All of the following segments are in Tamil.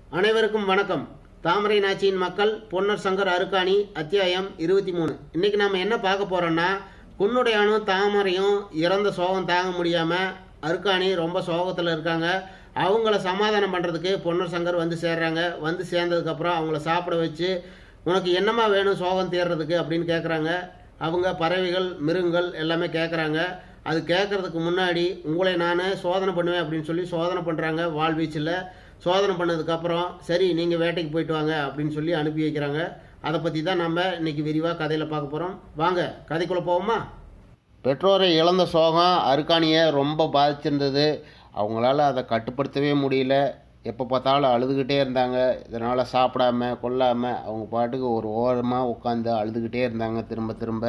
அனைவருக்கும் வணக்கம் தாமரை நாச்சியின் மக்கள் பொன்னர் சங்கர் அருக்காணி அத்தியாயம் இருபத்தி மூணு இன்னைக்கு நாம என்ன பார்க்க போறோம்னா குன்னுடையானும் தாமரையும் இறந்த சோகம் தாங்க முடியாம அருக்காணி ரொம்ப சோகத்தில் இருக்காங்க அவங்கள சமாதானம் பண்ணுறதுக்கு பொன்னர் சங்கர் வந்து சேர்றாங்க வந்து சேர்ந்ததுக்கப்புறம் அவங்கள சாப்பிட வச்சு உனக்கு என்னம்மா வேணும் சோகம் தேர்றதுக்கு அப்படின்னு கேட்குறாங்க அவங்க பறவைகள் மிருகங்கள் எல்லாமே கேட்குறாங்க அது கேட்கறதுக்கு முன்னாடி உங்களை நான் சோதனை பண்ணுவேன் அப்படின்னு சொல்லி சோதனை பண்ணுறாங்க வாழ்வீச்சில் சோதனை பண்ணதுக்கப்புறம் சரி நீங்கள் வேட்டைக்கு போயிட்டு வாங்க அப்படின்னு சொல்லி அனுப்பி வைக்கிறாங்க அதை பற்றி தான் நம்ம இன்னைக்கு விரிவாக கதையில் பார்க்க போகிறோம் வாங்க கதைக்குள்ளே போவோமா பெற்றோரை இழந்த சோகம் அருக்காணியை ரொம்ப பாதிச்சிருந்தது அவங்களால அதை கட்டுப்படுத்தவே முடியல எப்போ பார்த்தாலும் அழுதுகிட்டே இருந்தாங்க இதனால் சாப்பிடாம கொல்லாமல் அவங்க பாட்டுக்கு ஒரு ஓரமாக உட்காந்து அழுதுகிட்டே இருந்தாங்க திரும்ப திரும்ப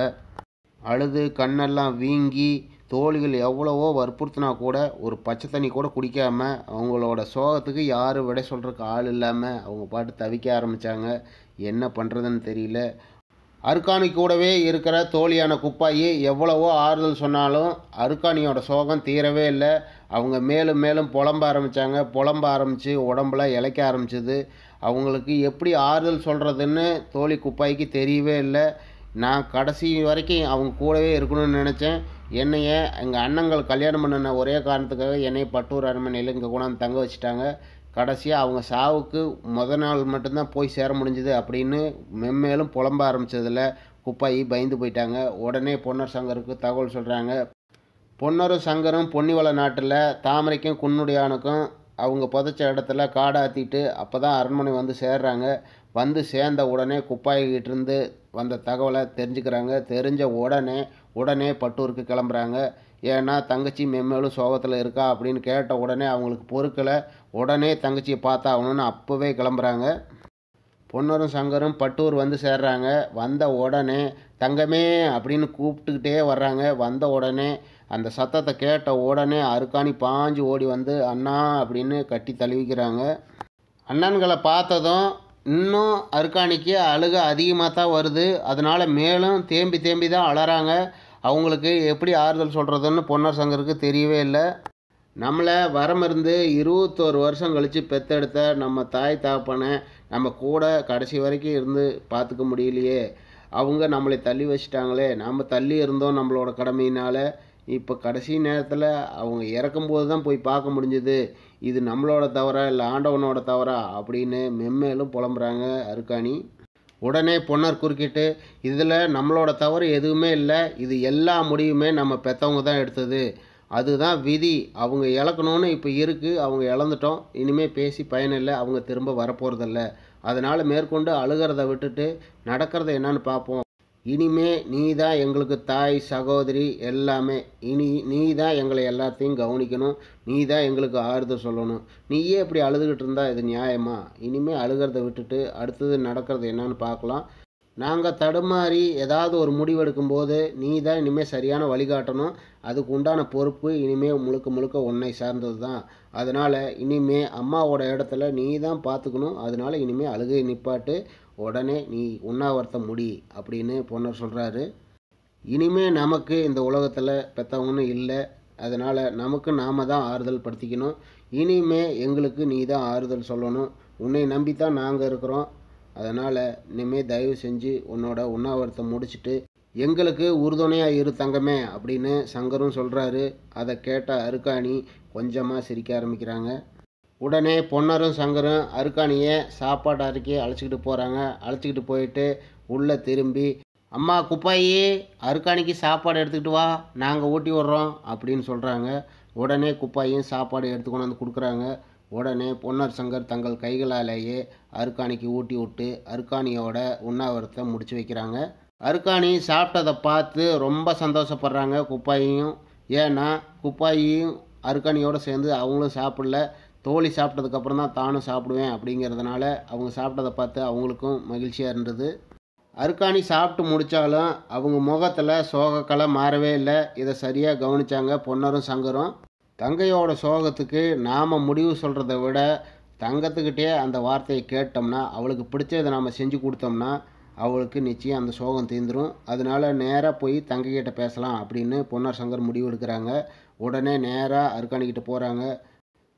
அழுது கண்ணெல்லாம் வீங்கி தோழிகள் எவ்வளவோ வற்புறுத்தினா கூட ஒரு பச்சை தண்ணி கூட குடிக்காம அவங்களோட சோகத்துக்கு யாரும் விடை சொல்கிறதுக்கு ஆள் இல்லாமல் அவங்க பாட்டு தவிக்க ஆரம்பித்தாங்க என்ன பண்ணுறதுன்னு தெரியல அருக்காணி கூடவே இருக்கிற தோழியான குப்பாயி எவ்வளவோ ஆறுதல் சொன்னாலும் அருக்காணியோட சோகம் தீரவே இல்லை அவங்க மேலும் மேலும் புலம்ப ஆரம்பித்தாங்க புலம்ப ஆரம்பித்து உடம்புல இளைக்க ஆரம்பிச்சது அவங்களுக்கு எப்படி ஆறுதல் சொல்கிறதுன்னு தோழி குப்பாய்க்கு தெரியவே இல்லை நான் கடைசி வரைக்கும் அவங்க கூடவே இருக்கணும்னு நினச்சேன் என்னைய எங்கள் அண்ணங்கள் கல்யாணம் பண்ணின ஒரே காரணத்துக்காக என்னைய பட்டூர் அரண்மனையில் இங்கே கொண்டாந்து தங்க வச்சுட்டாங்க கடைசியாக அவங்க சாவுக்கு முத நாள் மட்டும்தான் போய் சேர முடிஞ்சுது அப்படின்னு மென்மேலும் புலம்ப ஆரம்பித்ததில் குப்பாயி பயந்து போயிட்டாங்க உடனே பொன்னர் சங்கருக்கு தகவல் சொல்கிறாங்க பொன்னரும் சங்கரும் பொன்னிவள நாட்டில் தாமரைக்கும் குன்னுடையானுக்கும் அவங்க புதைச்ச இடத்துல காடாத்திட்டு அப்போ தான் அரண்மனை வந்து சேர்றாங்க வந்து சேர்ந்த உடனே குப்பாயிக்கிட்டேருந்து வந்த தகவலை தெரிஞ்சுக்கிறாங்க தெரிஞ்ச உடனே உடனே பட்டூருக்கு கிளம்புறாங்க ஏன்னா தங்கச்சி மென்மேலும் சோகத்தில் இருக்கா அப்படின்னு கேட்ட உடனே அவங்களுக்கு பொறுக்கலை உடனே தங்கச்சியை பார்த்தாகணும்னு அப்போவே கிளம்புறாங்க பொன்னரும் சங்கரும் பட்டூர் வந்து சேர்றாங்க வந்த உடனே தங்கமே அப்படின்னு கூப்பிட்டுக்கிட்டே வர்றாங்க வந்த உடனே அந்த சத்தத்தை கேட்ட உடனே அருக்காணி பாஞ்சு ஓடி வந்து அண்ணா அப்படின்னு கட்டி தழுவிக்கிறாங்க அண்ணன்களை பார்த்ததும் இன்னும் அருக்காணிக்கு அழுக அதிகமாக தான் வருது அதனால் மேலும் தேம்பி தேம்பி தான் அழறாங்க அவங்களுக்கு எப்படி ஆறுதல் சொல்கிறதுன்னு பொன்னர் சங்கருக்கு தெரியவே இல்லை நம்மளை வரமிருந்து இருபத்தோரு வருஷம் கழித்து பெத்தெடுத்த நம்ம தாய் தாப்பனை நம்ம கூட கடைசி வரைக்கும் இருந்து பார்த்துக்க முடியலையே அவங்க நம்மளை தள்ளி வச்சிட்டாங்களே நம்ம தள்ளி இருந்தோம் நம்மளோட கடமையினால் இப்போ கடைசி நேரத்தில் அவங்க இறக்கும்போது தான் போய் பார்க்க முடிஞ்சது இது நம்மளோட தவறா இல்லை ஆண்டவனோட தவறா அப்படின்னு மென்மேலும் புலம்புறாங்க அருக்காணி உடனே பொன்னர் குறுக்கிட்டு இதில் நம்மளோட தவறு எதுவுமே இல்லை இது எல்லா முடிவுமே நம்ம பெற்றவங்க தான் எடுத்தது அதுதான் விதி அவங்க இழக்கணும்னு இப்போ இருக்குது அவங்க இழந்துட்டோம் இனிமேல் பேசி பயனில்லை அவங்க திரும்ப வரப்போகிறதில்ல அதனால் மேற்கொண்டு அழுகிறத விட்டுட்டு நடக்கிறத என்னன்னு பார்ப்போம் இனிமே நீ தான் எங்களுக்கு தாய் சகோதரி எல்லாமே இனி நீ தான் எங்களை எல்லாத்தையும் கவனிக்கணும் நீ தான் எங்களுக்கு ஆறுதல் சொல்லணும் நீயே இப்படி அழுதுகிட்டு இருந்தா இது நியாயமா இனிமே அழுகிறத விட்டுட்டு அடுத்தது நடக்கிறது என்னன்னு பார்க்கலாம் நாங்கள் தடுமாறி ஏதாவது ஒரு முடிவெடுக்கும்போது நீ தான் இனிமேல் சரியான வழிகாட்டணும் அதுக்கு உண்டான பொறுப்பு இனிமேல் முழுக்க முழுக்க உன்னை சார்ந்தது தான் அதனால் இனிமே அம்மாவோட இடத்துல நீ தான் பார்த்துக்கணும் அதனால் இனிமேல் அழுகை நிப்பாட்டு உடனே நீ உண்ணாவிரதம் முடி அப்படின்னு பொன்னர் சொல்கிறாரு இனிமே நமக்கு இந்த உலகத்தில் பெற்றவங்கன்னு இல்லை அதனால் நமக்கு நாம தான் ஆறுதல் படுத்திக்கணும் இனிமே எங்களுக்கு நீ தான் ஆறுதல் சொல்லணும் உன்னை நம்பி தான் நாங்கள் இருக்கிறோம் அதனால் இனிமேல் தயவு செஞ்சு உன்னோட உண்ணாவிரதத்தை முடிச்சுட்டு எங்களுக்கு உறுதுணையாக இரு தங்கமே அப்படின்னு சங்கரும் சொல்கிறாரு அதை கேட்ட அருக்காணி கொஞ்சமாக சிரிக்க ஆரம்பிக்கிறாங்க உடனே பொன்னரும் சங்கரும் அருக்காணியை சாப்பாடு அறைக்கி அழைச்சிக்கிட்டு போகிறாங்க அழைச்சிக்கிட்டு போயிட்டு உள்ளே திரும்பி அம்மா குப்பாயி அருக்காணிக்கு சாப்பாடு எடுத்துக்கிட்டு வா நாங்கள் ஊட்டி விட்றோம் அப்படின்னு சொல்கிறாங்க உடனே குப்பாயும் சாப்பாடு எடுத்து கொண்டு வந்து கொடுக்குறாங்க உடனே பொன்னர் சங்கர் தங்கள் கைகளாலேயே அருக்காணிக்கு ஊட்டி விட்டு அருக்காணியோட உண்ணாவிரத்தை முடிச்சு வைக்கிறாங்க அருக்காணி சாப்பிட்டதை பார்த்து ரொம்ப சந்தோஷப்படுறாங்க குப்பாயும் ஏன்னா குப்பாயும் அருக்காணியோடு சேர்ந்து அவங்களும் சாப்பிடல தோழி சாப்பிட்டதுக்கப்புறம் தான் தானும் சாப்பிடுவேன் அப்படிங்கிறதுனால அவங்க சாப்பிட்டதை பார்த்து அவங்களுக்கும் மகிழ்ச்சியாக இருந்தது அருக்காணி சாப்பிட்டு முடித்தாலும் அவங்க முகத்தில் சோகக்கலை மாறவே இல்லை இதை சரியாக கவனித்தாங்க பொன்னரும் சங்கரும் தங்கையோட சோகத்துக்கு நாம் முடிவு சொல்கிறத விட தங்கத்துக்கிட்டே அந்த வார்த்தையை கேட்டோம்னா அவளுக்கு பிடிச்சதை நாம் செஞ்சு கொடுத்தோம்னா அவளுக்கு நிச்சயம் அந்த சோகம் தீந்துடும் அதனால நேராக போய் தங்கைக்கிட்ட பேசலாம் அப்படின்னு பொன்னர் சங்கர் முடிவு எடுக்கிறாங்க உடனே நேராக அருக்காணிக்கிட்ட போகிறாங்க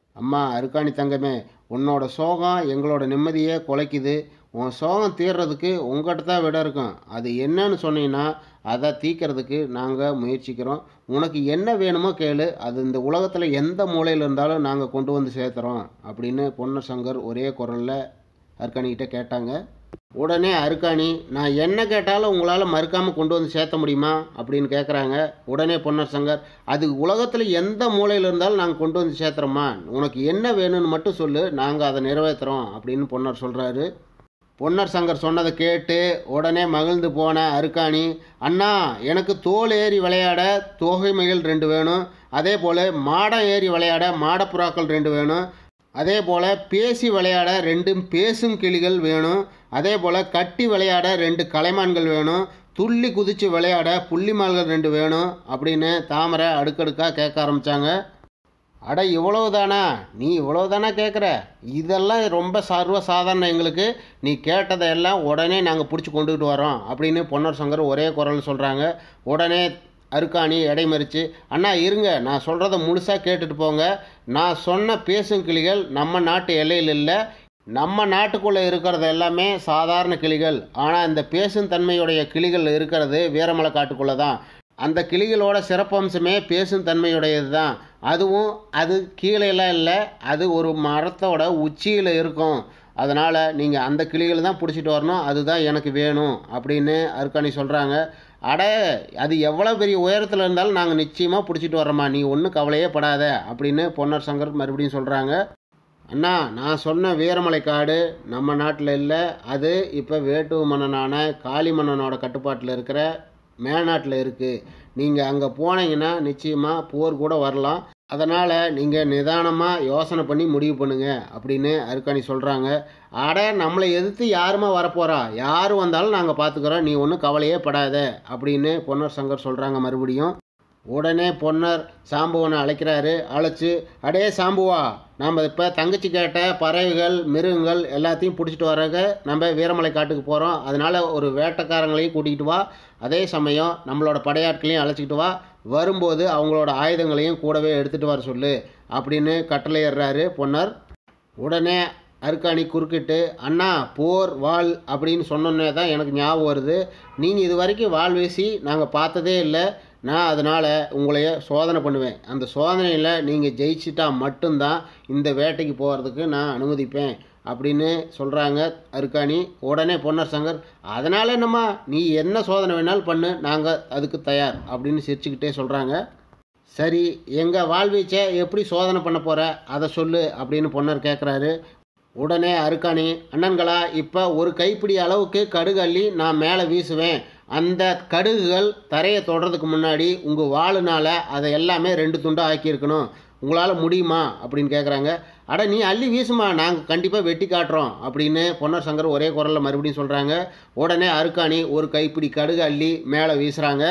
அம்மா அருக்காணி தங்கமே உன்னோட சோகம் எங்களோட நிம்மதியை குலைக்குது உன் சோகம் தீர்றதுக்கு உங்கள்கிட்ட தான் விட இருக்கும் அது என்னன்னு சொன்னீங்கன்னா அதை தீர்க்கறதுக்கு நாங்கள் முயற்சிக்கிறோம் உனக்கு என்ன வேணுமோ கேளு அது இந்த உலகத்தில் எந்த மூலையில் இருந்தாலும் நாங்கள் கொண்டு வந்து சேர்த்துறோம் அப்படின்னு பொன்னர் சங்கர் ஒரே குரலில் அருக்காணிக்கிட்ட கேட்டாங்க உடனே அருக்காணி நான் என்ன கேட்டாலும் உங்களால் மறுக்காமல் கொண்டு வந்து சேர்த்த முடியுமா அப்படின்னு கேட்குறாங்க உடனே பொன்னர் சங்கர் அது உலகத்தில் எந்த மூலையில் இருந்தாலும் நாங்கள் கொண்டு வந்து சேர்த்துறோம்மா உனக்கு என்ன வேணும்னு மட்டும் சொல்லு நாங்கள் அதை நிறைவேற்றுறோம் அப்படின்னு பொன்னர் சொல்கிறாரு பொன்னர் சங்கர் சொன்னதை கேட்டு உடனே மகிழ்ந்து போன அருக்காணி அண்ணா எனக்கு தோல் ஏறி விளையாட தோகைமைகள் ரெண்டு வேணும் அதே போல் மாடம் ஏறி விளையாட மாடப்புறாக்கள் ரெண்டு வேணும் அதே போல் பேசி விளையாட ரெண்டு பேசும் கிளிகள் வேணும் அதே போல் கட்டி விளையாட ரெண்டு கலைமான்கள் வேணும் துள்ளி குதித்து விளையாட புள்ளிமான்கள் ரெண்டு வேணும் அப்படின்னு தாமரை அடுக்கடுக்காக கேட்க ஆரம்பித்தாங்க அட இவ்வளவு தானா நீ இவ்வளவு தானா கேட்குற இதெல்லாம் ரொம்ப சர்வ சாதாரணம் எங்களுக்கு நீ கேட்டதை எல்லாம் உடனே நாங்கள் பிடிச்சி கொண்டுகிட்டு வரோம் அப்படின்னு பொன்னர் சங்கர் ஒரே குரல் சொல்கிறாங்க உடனே அருக்காணி இடைமறிச்சு அண்ணா இருங்க நான் சொல்கிறத முழுசாக கேட்டுட்டு போங்க நான் சொன்ன பேசும் கிளிகள் நம்ம நாட்டு எல்லையில் இல்லை நம்ம நாட்டுக்குள்ளே இருக்கிறது எல்லாமே சாதாரண கிளிகள் ஆனால் இந்த பேசும் தன்மையுடைய கிளிகள் இருக்கிறது வீரமலை காட்டுக்குள்ளே தான் அந்த கிளிகளோட சிறப்பம்சமே பேசும் தன்மையுடையது தான் அதுவும் அது கீழேலாம் இல்லை அது ஒரு மரத்தோட உச்சியில் இருக்கும் அதனால் நீங்கள் அந்த கிளிகளை தான் பிடிச்சிட்டு வரணும் அதுதான் எனக்கு வேணும் அப்படின்னு அருக்காணி சொல்கிறாங்க அட அது எவ்வளோ பெரிய உயரத்தில் இருந்தாலும் நாங்கள் நிச்சயமாக பிடிச்சிட்டு வர்றோம்மா நீ ஒன்றும் கவலையே படாத அப்படின்னு பொன்னர் சங்கர் மறுபடியும் சொல்கிறாங்க அண்ணா நான் சொன்ன வீரமலை காடு நம்ம நாட்டில் இல்லை அது இப்போ வேட்டுவ மன்னனான காளி மன்னனோட கட்டுப்பாட்டில் இருக்கிற மேநாட்டில் இருக்குது நீங்கள் அங்கே போனீங்கன்னா நிச்சயமாக போர் கூட வரலாம் அதனால் நீங்கள் நிதானமாக யோசனை பண்ணி முடிவு பண்ணுங்க அப்படின்னு அருக்காணி சொல்கிறாங்க அட நம்மளை எதிர்த்து யாருமா வரப்போகிறா யார் வந்தாலும் நாங்கள் பார்த்துக்குறோம் நீ ஒன்றும் கவலையே படாத அப்படின்னு பொன்னர் சங்கர் சொல்கிறாங்க மறுபடியும் உடனே பொன்னர் சாம்புவனை அழைக்கிறாரு அழைச்சி அடே சாம்புவா நாம் இப்போ தங்கச்சி கேட்ட பறவைகள் மிருகங்கள் எல்லாத்தையும் பிடிச்சிட்டு வரக நம்ம வீரமலை காட்டுக்கு போகிறோம் அதனால் ஒரு வேட்டைக்காரங்களையும் கூட்டிகிட்டு வா அதே சமயம் நம்மளோட படையாட்களையும் அழைச்சிக்கிட்டு வா வரும்போது அவங்களோட ஆயுதங்களையும் கூடவே எடுத்துகிட்டு வர சொல்லு அப்படின்னு கட்டளையிடுறாரு பொன்னர் உடனே அருக்காணி குறுக்கிட்டு அண்ணா போர் வாள் அப்படின்னு சொன்னோன்னே தான் எனக்கு ஞாபகம் வருது நீங்கள் இது வரைக்கும் வாள் வீசி நாங்கள் பார்த்ததே இல்லை நான் அதனால் உங்களைய சோதனை பண்ணுவேன் அந்த சோதனையில் நீங்கள் ஜெயிச்சிட்டா மட்டும்தான் இந்த வேட்டைக்கு போகிறதுக்கு நான் அனுமதிப்பேன் அப்படின்னு சொல்கிறாங்க அருக்காணி உடனே பொன்னர் சங்கர் அதனால் என்னம்மா நீ என்ன சோதனை வேணாலும் பண்ணு நாங்கள் அதுக்கு தயார் அப்படின்னு சிரிச்சுக்கிட்டே சொல்கிறாங்க சரி எங்கள் வாழ்வீச்சை எப்படி சோதனை பண்ண போகிற அதை சொல்லு அப்படின்னு பொன்னர் கேட்குறாரு உடனே அருக்காணி அண்ணன்களா இப்போ ஒரு கைப்பிடி அளவுக்கு கடுகு அள்ளி நான் மேலே வீசுவேன் அந்த கடுகுகள் தரையை தொடுறதுக்கு முன்னாடி உங்கள் வாளுனால் அதை எல்லாமே ரெண்டு துண்டாக ஆக்கியிருக்கணும் உங்களால் முடியுமா அப்படின்னு கேட்குறாங்க அட நீ அள்ளி வீசுமா நாங்கள் கண்டிப்பாக வெட்டி காட்டுறோம் அப்படின்னு பொன்னர் சங்கர் ஒரே குரலில் மறுபடியும் சொல்கிறாங்க உடனே அருக்காணி ஒரு கைப்பிடி கடுகு அள்ளி மேலே வீசுகிறாங்க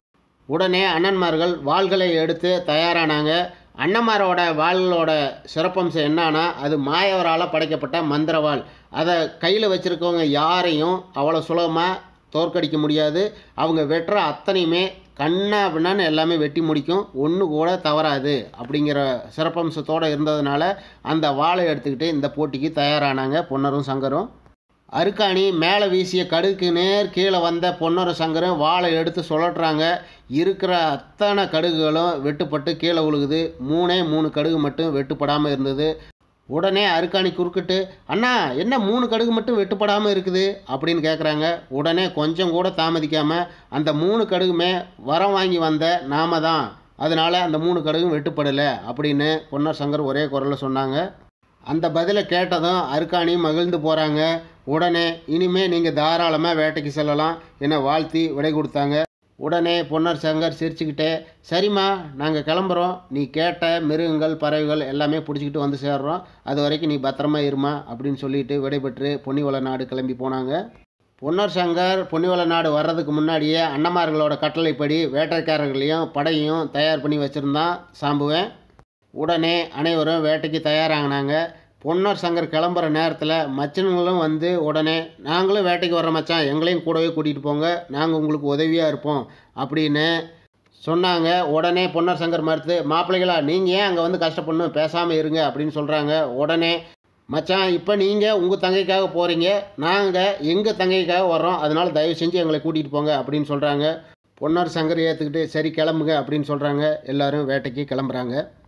உடனே அண்ணன்மார்கள் வாள்களை எடுத்து தயாரானாங்க அண்ணன்மாரோட வாள்களோட சிறப்பம்சம் என்னன்னா அது மாயவரால் படைக்கப்பட்ட மந்திரவாள் அதை கையில் வச்சுருக்கவங்க யாரையும் அவ்வளோ சுலபமாக தோற்கடிக்க முடியாது அவங்க வெட்டுற அத்தனையுமே கண்ணா பின்னான்னு எல்லாமே வெட்டி முடிக்கும் ஒன்று கூட தவறாது அப்படிங்கிற சிறப்பம்சத்தோடு இருந்ததுனால அந்த வாளை எடுத்துக்கிட்டு இந்த போட்டிக்கு தயாரானாங்க பொன்னரும் சங்கரும் அருக்காணி மேலே வீசிய கடுகுக்கு நேர் கீழே வந்த பொன்னரும் சங்கரும் வாளை எடுத்து சுழட்டுறாங்க இருக்கிற அத்தனை கடுகுகளும் வெட்டுப்பட்டு கீழே விழுகுது மூணே மூணு கடுகு மட்டும் வெட்டுப்படாமல் இருந்தது உடனே அருக்காணி குறுக்கிட்டு அண்ணா என்ன மூணு கடுகு மட்டும் வெட்டுப்படாமல் இருக்குது அப்படின்னு கேட்குறாங்க உடனே கொஞ்சம் கூட தாமதிக்காமல் அந்த மூணு கடுகுமே வரம் வாங்கி வந்த நாம தான் அதனால் அந்த மூணு கடுகும் வெட்டுப்படலை அப்படின்னு பொன்னர் சங்கர் ஒரே குரலில் சொன்னாங்க அந்த பதிலை கேட்டதும் அருக்காணி மகிழ்ந்து போகிறாங்க உடனே இனிமே நீங்கள் தாராளமாக வேட்டைக்கு செல்லலாம் என வாழ்த்தி விடை கொடுத்தாங்க உடனே பொன்னர் சங்கர் சிரிச்சுக்கிட்டே சரிம்மா நாங்கள் கிளம்புறோம் நீ கேட்ட மிருகங்கள் பறவைகள் எல்லாமே பிடிச்சிக்கிட்டு வந்து சேர்றோம் அது வரைக்கும் நீ பத்திரமா இருமா அப்படின்னு சொல்லிட்டு விடைபெற்று பொன்னிவள நாடு கிளம்பி போனாங்க பொன்னர் சங்கர் பொன்னிவள நாடு வர்றதுக்கு முன்னாடியே அண்ணமார்களோட கட்டளைப்படி வேட்டைக்காரர்களையும் படையும் தயார் பண்ணி வச்சுருந்தான் சாம்புவேன் உடனே அனைவரும் வேட்டைக்கு தயாராகினாங்க பொன்னர் சங்கர் கிளம்புற நேரத்தில் மச்சனுங்களும் வந்து உடனே நாங்களும் வேட்டைக்கு வர்ற மச்சான் எங்களையும் கூடவே கூட்டிகிட்டு போங்க நாங்கள் உங்களுக்கு உதவியாக இருப்போம் அப்படின்னு சொன்னாங்க உடனே பொன்னர் சங்கர் மறுத்து மாப்பிள்ளைகளா நீங்கள் ஏன் அங்கே வந்து கஷ்டப்படணும் பேசாமல் இருங்க அப்படின்னு சொல்கிறாங்க உடனே மச்சான் இப்போ நீங்கள் உங்கள் தங்கைக்காக போகிறீங்க நாங்கள் எங்கள் தங்கைக்காக வர்றோம் அதனால் தயவு செஞ்சு எங்களை கூட்டிகிட்டு போங்க அப்படின்னு சொல்கிறாங்க பொன்னர் சங்கர் ஏற்றுக்கிட்டு சரி கிளம்புங்க அப்படின்னு சொல்கிறாங்க எல்லாரும் வேட்டைக்கு கிளம்புறாங்க